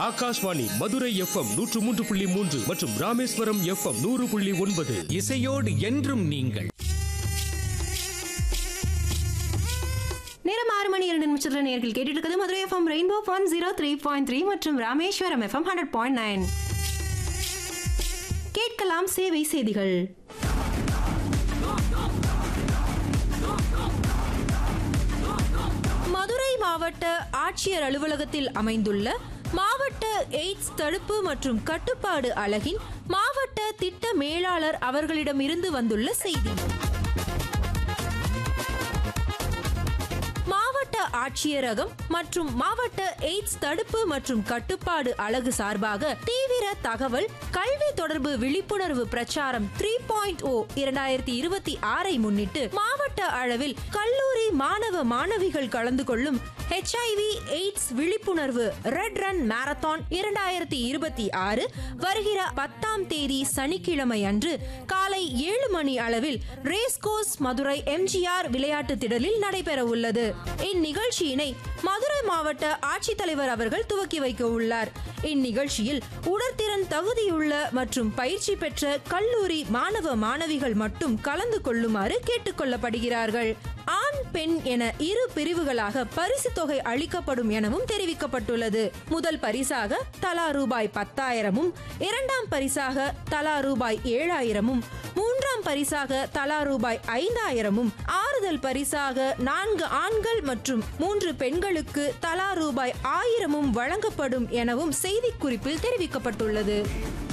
Akashvani Madurai FM நூற்று மூன்று புள்ளி மூன்று மற்றும் ராமேஸ்வரம் எஃப்எம் நூறு புள்ளி ஒன்பது இசையோடு என்றும் நீங்கள் நேரம் ஆறு மணி இரண்டு நிமிஷத்துல நேர்கள் கேட்டுட்டு இருக்குது Madurai FM rainbow one zero three point three மற்றும் Rameswaram FM hundred point nine கேட்கலாம் சேவை செய்திகள் மதுரை மாவட்ட ஆட்சியர் அலுவலகத்தில் அமைந்துள்ள மாவட்ட எய்ட்ஸ் தடுப்பு மற்றும் கட்டுப்பாடு அலகின் மாவட்ட திட்ட மேலாளர் அவர்களிடமிருந்து வந்துள்ள செய்தி மாவட்ட ஆட்சியரகம் மற்றும் மாவட்ட எய்ட்ஸ் தடுப்பு மற்றும் கட்டுப்பாடு அலகு சார்பாக தீவிர தகவல் கல்வி தொடர்பு விழிப்புணர்வு பிரச்சாரம் த்ரீ பாயிண்ட் ஓ இரண்டாயிரத்தி இருபத்தி ஆறை முன்னிட்டு மாவட்ட அளவில் கல்லூரி மாணவ மாணவிகள் கலந்து கொள்ளும் ஹெச்ஐவி எய்ட்ஸ் விழிப்புணர்வு ரெட் ரன் மாரத்தான் இரண்டாயிரத்தி இருபத்தி ஆறு வருகிற பத்தாம் தேதி சனிக்கிழமை அன்று காலை ஏழு மணி அளவில் ரேஸ்கோஸ் மதுரை எம்ஜிஆர் விளையாட்டு திடலில் நடைபெற உள்ளது இந்நிகழ்ச்சியினை மதுரை மாவட்ட ஆட்சித்தலைவர் அவர்கள் துவக்கி வைக்க உள்ளார் இந்நிகழ்ச்சியில் உடற்திறன் தகுதியுள்ள மற்றும் பயிற்சி பெற்ற கல்லூரி மாணவ மாணவிகள் மட்டும் கலந்து கொள்ளுமாறு கேட்டுக்கொள்ளப்படுகிறார்கள் ஆண் பெண் என இரு பிரிவுகளாக பரிசு தொகை அளிக்கப்படும் எனவும் தெரிவிக்கப்பட்டுள்ளது முதல் பரிசாக தலா ரூபாய் பத்தாயிரமும் இரண்டாம் பரிசாக தலா ரூபாய் ஏழாயிரமும் மூன்றாம் பரிசாக தலா ரூபாய் ஐந்தாயிரமும் ஆறுதல் பரிசாக நான்கு ஆண்கள் மற்றும் மூன்று பெண்களுக்கு தலா ரூபாய் ஆயிரமும் வழங்கப்படும் எனவும் செய்திக்குறிப்பில் தெரிவிக்கப்பட்டுள்ளது